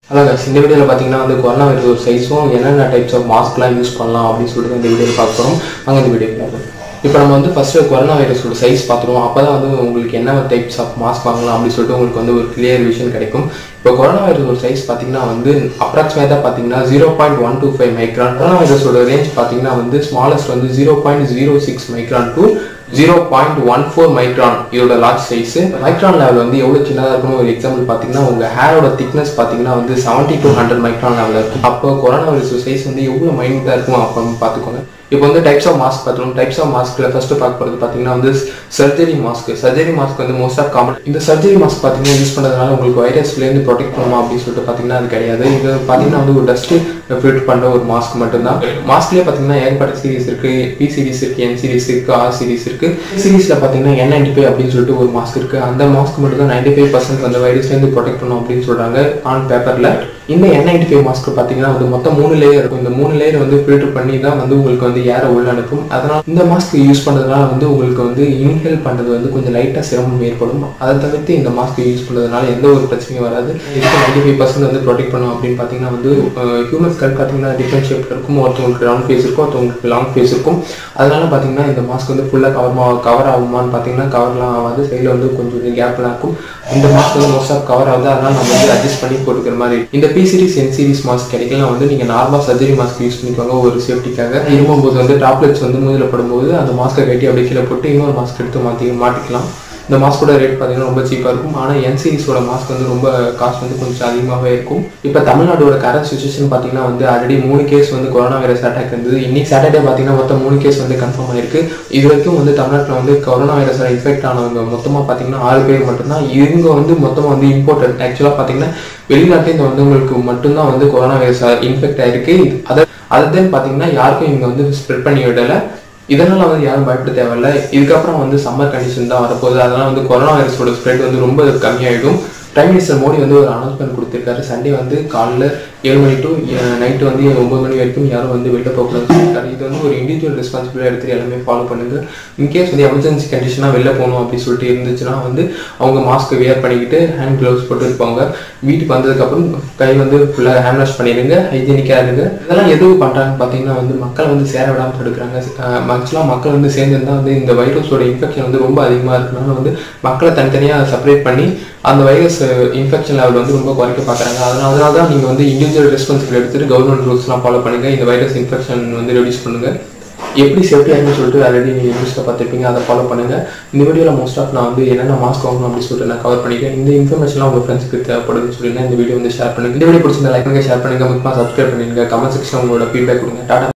hello guys இந்த வீடியோவில் பார்த்தீங்கன்னா வந்து கொரோனா வைரஸ் ஒரு சைஸும் என்னென்ன டைப்ஸ் ஆஃப் மாஸ்க்லாம் யூஸ் பண்ணலாம் அப்படின்னு சொல்லிட்டு இந்த வீடியோவில் பார்க்க போகிறோம் வாங்க இந்த வீடியோ பார்க்கலாம் இப்போ நம்ம வந்து ஃபஸ்ட்டு கொரோனா வைரஸோட சைஸ் பார்த்துருவோம் அப்போ தான் வந்து உங்களுக்கு என்ன டைப்ஸ் ஆஃப் மாஸ்க் வாங்கலாம் அப்படின்னு சொல்லிட்டு உங்களுக்கு வந்து ஒரு கிளியர் விஷன் கிடைக்கும் இப்போ கொரோனா வைரஸோட சைஸ் பார்த்தீங்கன்னா வந்து அப்ராக்சிமேட்டாக பார்த்தீங்கன்னா zero point one two five micron corona வைரஸோட ரேஞ்ச் பார்த்தீங்கன்னா வந்து ஸ்மாலஸ்ட் வந்து zero point zero six micron to zero point one four micron இதோட லார்ஜ் சைஸ் மைக்ரான் லெவல் வந்து எவ்வளோ சின்னதாக இருக்குன்னு ஒரு எக்ஸாம்பிள் பார்த்தீங்கன்னா உங்கள் ஹேரோட திக்னஸ் பார்த்தீங்கன்னா வந்து செவன்ட்டி டு ஹண்ட்ரட் மைக்ரான் லெவலில் இருக்கும் அப்போ கொரோனா வைரஸ் சைஸ் வந்து எவ்வளோ மைனூட்டாக இருக்கும் அப்போ பார்த்துக்கோங்க இப்போ வந்து டைப்ஸ் ஆஃப் மாஸ்க் பார்த்துருவோம் டைப்ஸ் ஆஃப் மாஸ்க்கில் ஃபர்ஸ்ட் பார்க்க போகிறது பார்த்தீங்கன்னா வந்து சர்ஜரி மாஸ்க் சர்ஜரி மாஸ்க் வந்து மோஸ்ட் ஆஃப் காமன் இந்த சர்ஜரி மாஸ்க் பார்த்தீங்கன்னா யூஸ் பண்ணுறதுனால உங்களுக்கு வைரஸ்லேருந்து ப்ரொடெக்ட் பண்ணுமா அப்படின்னு சொல்லிட்டு பார்த்தீங்கன்னா அது கிடையாது இது பார்த்தீங்கன்னா வந்து ஒரு டஸ்ட்டு ஃபில்ட் பண்ணுற ஒரு மாஸ்க் மட்டும்தான் மாஸ்க்லேயே பார்த்தீங்கன்னா ஏகப்பட்ட சீரிஸ் இருக்கு பி சீரிஸ் இருக்கு என் சீரிஸ் இருக்கு ஆர் சீரிஸ் இருக்கு சீரிஸில் பார்த்தீங்கன்னா என் நைன்டி ஃபைவ் அப்படின்னு சொல்லிட்டு ஒரு மாஸ்க் இருக்கு அந்த மாஸ்க் மட்டும் தான் நைன்டி ஃபைவ் பர்சன்ட் அந்த வைரஸ்லேருந்து ப்ரொடெக்ட் பண்ணும் அப்படின்னு சொல்றாங்க ஆன் பேப்பரில் இந்த என் நைன்டி ஃபைவ் மாஸ்க் பார்த்தீங்கன்னா வந்து மொத்தம் மூணு லேயர் இருக்கும் இந்த மூணு லேயர் வந்து ஃபில்டர் பண்ணி தான் வந்து உங்களுக்கு வந்து ஏற உள்ள அனுப்பும் அதனால் இந்த மாஸ்க் யூஸ் பண்ணுறதுனால வந்து உங்களுக்கு வந்து இன்ஹேல் பண்ணுறது வந்து கொஞ்சம் லைட்டாக சிரமம் ஏற்படும் அதை தவிர்த்து இந்த மாஸ்க் யூஸ் பண்ணுறதுனால எந்த ஒரு பிரச்சனையும் வராது இதுக்கு நைன்டி ஃபைவ் பர்சன்ட் வந்து ப்ரொடெக்ட் பண்ணும் அப்படின்னு பார்த்தீங்கன்னா வந்து ஹியூமன் ஸ்கல் பார்த்தீங்கன்னா டிஃப்ரெண்ட் ஷேப்பில் இருக்கும் ஒருத்தவங்களுக்கு ரவுண்ட் ஃபேஸ் இருக்கும் ஒருத்தவங்களுக்கு லாங் ஃபேஸ் இருக்கும் அதனால பார்த்தீங்கன்னா இந்த மாஸ்க் வந்து ஃபுல்லாக கவர் கவர் ஆகுமான்னு பார்த்தீங்கன்னா கவர்லாம் ஆகாது சைடில் வந்து கொஞ்சம் கேப்லாம் இருக்கும் இந்த மாஸ்க் வந்து மோஸ்ட் ஆஃப் கவர் ஆகுது அதனால நம்ம வந்து அட்ஜஸ்ட் பண்ணி போட்டுக்கிற மாதிரி இந்த B series N series mask கிடைக்கலாம் வந்து நீங்கள் நார்மல் சர்ஜரி மாஸ்க் யூஸ் பண்ணிக்கோங்க ஒரு சேஃப்டிக்காக இருமும்போது வந்து டாப்லெட்ஸ் வந்து மூதில் படும்போது அந்த மாஸ்க்கை கட்டி அப்படியே கீழே போட்டு இன்னொரு மாஸ்க் எடுத்து மாற்றி மாட்டிக்கலாம் இந்த மாஸ்கோட ரேட் பார்த்தீங்கன்னா ரொம்ப சீப்பாக இருக்கும் ஆனால் என் சீரிஸோட மாஸ்க் வந்து ரொம்ப காஸ்ட் வந்து கொஞ்சம் அதிகமாகவே இருக்கும் இப்போ தமிழ்நாடோட கரண்ட் சுச்சுவேஷன் பார்த்தீங்கன்னா வந்து ஆல்ரெடி மூணு கேஸ் வந்து கொரோனா வைரஸ் அட்டாக் இருந்தது இன்னைக்கு சாட்டர்டே பார்த்தீங்கன்னா மொத்தம் மூணு கேஸ் வந்து கன்ஃபார்ம் ஆயிருக்கு இது வரைக்கும் வந்து தமிழ்நாட்டில் வந்து கொரோனா வைரஸால் இன்ஃபெக்ட் ஆனவங்க மொத்தமாக பார்த்தீங்கன்னா ஆறு பேர் மட்டும்தான் இவங்க வந்து மொத்தமாக வந்து இம்போர்ட்டட் ஆக்சுவலாக பார்த்தீங்கன்னா வெளிநாட்டில் வந்தவங்களுக்கு மட்டும்தான் வந்து கொரோனா வைரஸ் இன்ஃபெக்ட் ஆயிருக்கு அதை அதை தான் பார்த்தீங்கன்னா யாருக்கும் இங்கே வந்து ஸ்ப்ரெட் பண்ணி விடலை இதனால வந்து யாரும் பயப்பட தேவையில்ல இதுக்கப்புறம் வந்து சம்மர் கண்டிஷன் தான் வரப்போகுது அதனால வந்து கொரோனா வைரஸோட ஸ்ப்ரெட் வந்து ரொம்ப கம்மியாயிடும் பிரைம் மினிஸ்டர் மோடி வந்து ஒரு அனௌன்ஸ்மெண்ட் கொடுத்திருக்காரு சண்டே வந்து காலைல ஏழு மணி டு நைட்டு வந்து ஒன்பது மணி வரைக்கும் யாரும் வந்து வெளில போகக்கூடாதுன்னு சொல்லியிருக்காரு இது வந்து ஒரு இண்டிவிஜுவல் ரெஸ்பான்சிபிலிட்டி எடுத்து எல்லாமே ஃபாலோ பண்ணுங்க இன்கேஸ் வந்து எமர்ஜென்சி கண்டிஷனாக வெளில போகணும் அப்படின்னு சொல்லிட்டு இருந்துச்சுன்னா வந்து அவங்க மாஸ்க் வியர் பண்ணிக்கிட்டு ஹேண்ட் க்ளவுஸ் போட்டு இருப்பாங்க வீட்டுக்கு வந்ததுக்கப்புறம் கை வந்து ஃபுல்லாக ஹேண்ட் வாஷ் பண்ணிடுங்க ஹைஜீனிக்காக இருங்க இதெல்லாம் எதுவும் பண்ணுறாங்கன்னு பார்த்தீங்கன்னா வந்து மக்களை வந்து சேர விடாமல் தடுக்கிறாங்க ஆக்சுவலாக மக்கள் வந்து சேர்ந்துருந்தா வந்து இந்த வைரஸோட இன்ஃபெக்ஷன் வந்து ரொம்ப அதிகமாக இருக்கனால வந்து மக்களை தனித்தனியாக செப்பரேட் பண்ணி அந்த வைரஸ் இன்ஃபெக்ஷன் லெவல் வந்து ரொம்ப குறைக்க பார்க்குறாங்க அதனால அதனால தான் நீங்கள் வந்து இண்டிவிஜுவல் ரெஸ்பான்சிபிள் எடுத்துட்டு கவர்மெண்ட் ரூல்ஸ்லாம் ஃபாலோ பண்ணுங்க இந்த வைரஸ் இன்ஃபெக்ஷன் வந்து ரெடியூஸ் பண்ணுங்க எப்படி சேஃப்டியாக இருக்குன்னு சொல்லிட்டு ஆல்ரெடி நீங்கள் நியூஸில் பார்த்துருப்பீங்க அதை ஃபாலோ பண்ணுங்க இந்த வீடியோவில் மோஸ்ட் ஆஃப் நான் வந்து என்னென்ன மாஸ்க் வாங்கணும் அப்படின்னு சொல்லிட்டு நான் கவர் பண்ணிக்கிறேன் இந்த இன்ஃபர்மேஷன்லாம் உங்கள் ஃப்ரெண்ட்ஸ்க்கு தேவைப்படுதுன்னு சொல்லியிருந்தேன் இந்த வீடியோ வந்து ஷேர் பண்ணுங்க இந்த வீடியோ பிடிச்சிருந்தா லைக் பண்ணுங்க ஷேர் பண்ணுங்க முக்கியமாக சப்ஸ்கிரைப் பண்ணிடுங்க கமெண்ட் செக்ஷன் உங்களோட ஃபீட்பேக் கொடுங்க டாடா